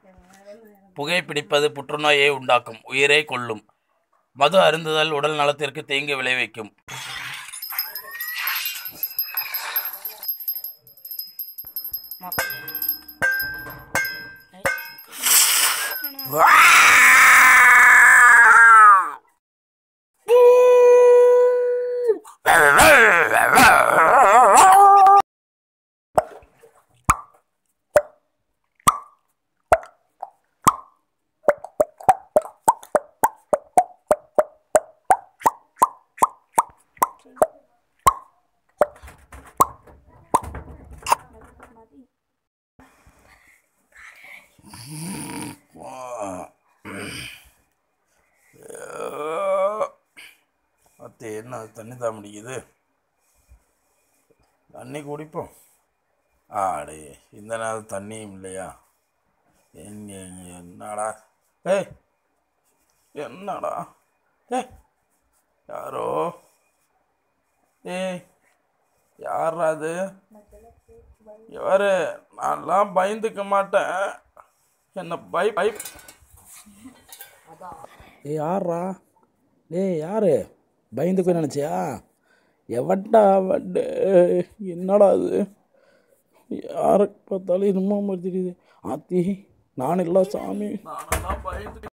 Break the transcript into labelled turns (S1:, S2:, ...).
S1: புகைப்பிடிப்பது புற்றுநோயை உண்டாக்கும் உயிரை கொல்லும் மது அருந்துதல் உடல் நலத்திற்கு தீங்கு விளைவிக்கும் அத்தை என்ன அது தண்ணி தான் முடிக்குது தண்ணி குடிப்போம் ஆடே இந்த நேரம் தண்ணியும் இல்லையா எங்க எங்க என்னடா ஏய் என்னடா ஏய் யாரோ ஏய் யாரா அது யாரு நான்லாம் பயந்துக்க மாட்டேன் என்ன பை பை
S2: ஏய் யார்ரா டேய் யாரு பயந்துக்கு நினச்சியா எவன்டா வண்டு என்னடா அது யாரை பார்த்தாலும் என்னமோ மாதிரி தெரியுது ஆத்தி நான் இல்லை சாமி
S1: நானெல்லாம் பயந்துக்க